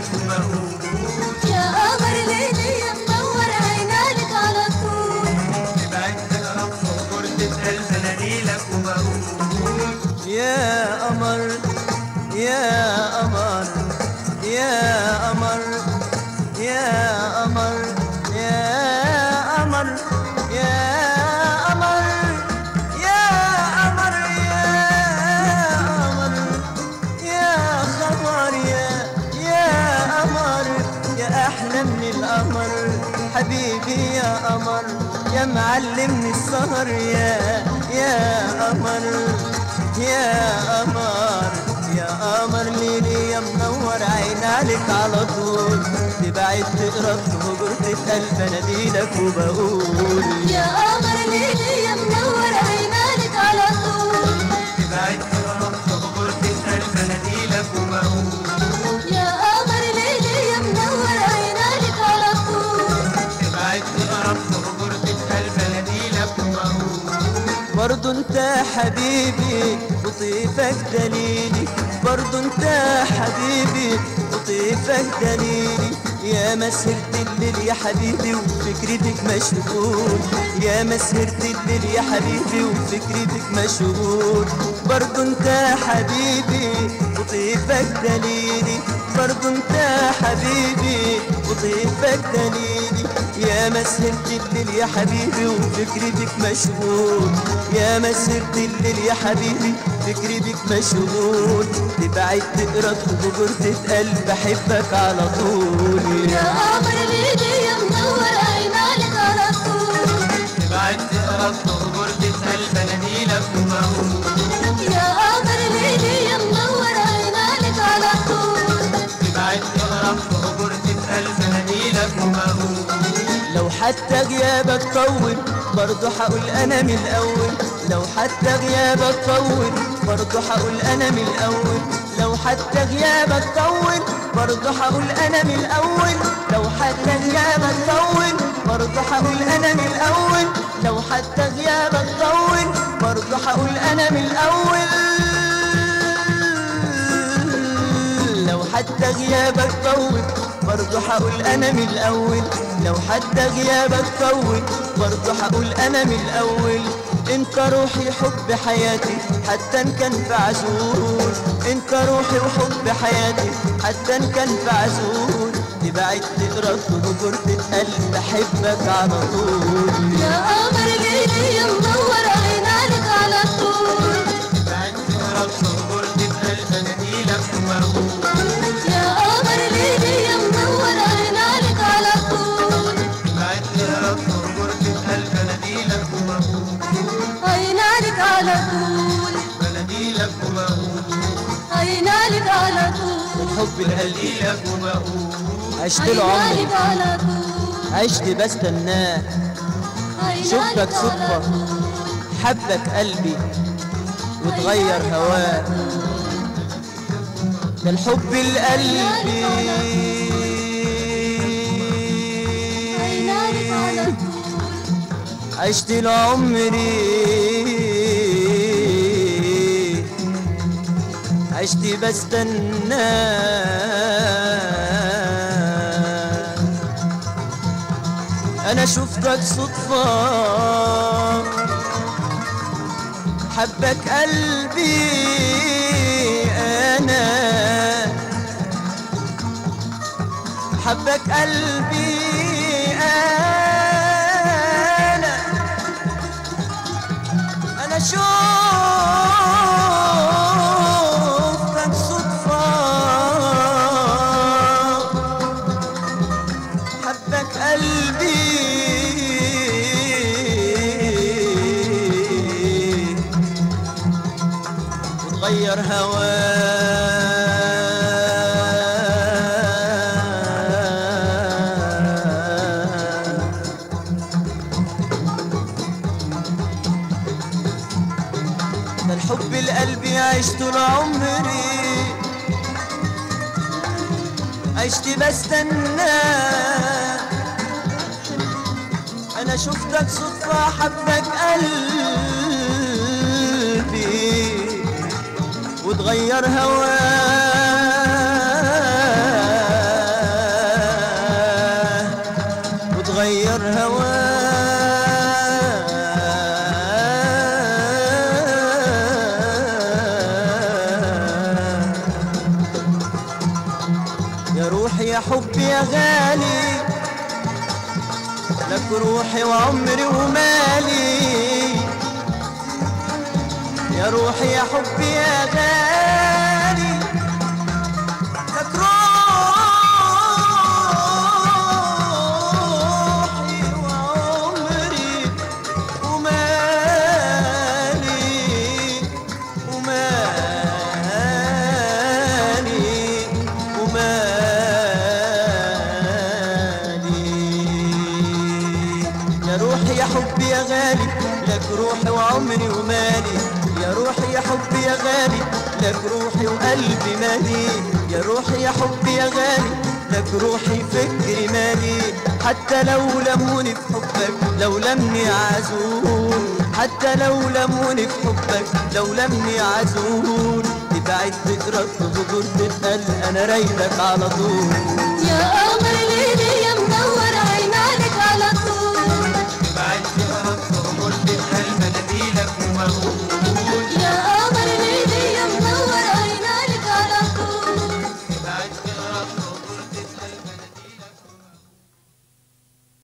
بناديلك وبقول يا قمر ليلي منور عينالك على طول تبعد تقرب فوق تسأل بناديلك وبقول يا قمر يا قمر يا قمر يا قمر يا قمر يا قمر يا قمر يا قمر يا خبر يا يا قمر يا احلى من القمر حبيبي يا قمر يا معلمني السهر يا يا قمر يا قمر يا قمر ليلي يا منور عين عليك على طول تبعد تقرب تهجر تسأل بناديلك وبقول يا قمر ليلي يا منور عينالك على طول تبعد تقرب فوق تسأل بناديلك وبقول يا قمر ليلي يا منور عينالك على طول تبعد تقرب فوق تسأل بناديلك وبقول برضو انت حبيبي وطيفك دليلي برضو انت حبيبي وطيفك دليلي يا مسهرة الليل يا حبيبي وفكرتك مشغول يا مسهرة الليل يا حبيبي وفكرتك مشغول برضو انت حبيبي وطيفك دليلي برضو انت حبيبي وطيفك دليلي يا مسهرة الليل يا حبيبي وفكرتك مشغول يا مسهرة الليل يا حبيبي فكرتك مشغول تبعد تقرا تخبر تتقل بحبك على طول يا قمر ليلي يا منور عينالك على طول تبعد تقرب فوق تسأل بناديلك وبقول يا قمر ليلي يا منور عينالك على طول تبعد تقرب فوق تسأل بناديلك وبقول لو حتى غيابك طول برضه هقول انا من الاول لو حتى غيابك طول برضه هقول انا من الاول لو حتى غيابك طول برضه هقول انا من الاول لو حتى غيابك طول برضه هقول انا من الاول لو حتى غيابك طول برضه هقول انا من الاول لو حتى غيابك طول برضه هقول انا من الاول لو حتى غيابك طول برضه هقول انا من الاول انت روحي حب حياتي حتى ان كان في عزول انت روحي وحب حياتي حتى ان كان في عزول تبعد تقرا تهجر تتقل بحبك على طول يا قمر ليلي يا منور عينالك على طول تبعد تقرب فوق تسأل بناديلك وبقول يا قمر ليلي يا منور عينالك على طول تبعد تقرب فوق تسأل بناديلك وبقول عينالك على طول بناديلك وبقول عينالك على طول الحب القلبي بناديلك وبقول عشت له عمري عينالك على طول عشت بستناه عينالك شفتك على صدفة طول. حبك قلبي وتغير هواه ده الحب القلبي عينالك على طول عشت لعمري عشت بستنى انا شفتك صدفة حبك قلبي انا حبك قلبي انا انا شوفتك صدفة حبك قلبي وتغير هواه ده الحب القلبي عشت طول عمري عشت بستنى انا شفتك صدفة حبك قلبي وتغير هواه نار هواه يا روحي يا حبي يا غالي لك روحي وعمري ومالي يا روحي يا حبي يا غالي لك روحي وعمري ومالي ومالي ومالي يا روحي يا حبي يا غالي لك روحي وعمري ومالي يا روحي يا حبي يا غالي لك روحي وقلبي مالي يا روحي يا حبي يا غالي لك روحي فكري مالي حتى لو لموني في حبك لو لمني عزول حتى لو لموني في حبك لو لمني عزول تبعد تترد بجور تتقل انا رايدك على طول يا قمر ليلي يا منور عين عليك على طول بعد تهرب تغمر تتقل مناديلك ومرهوب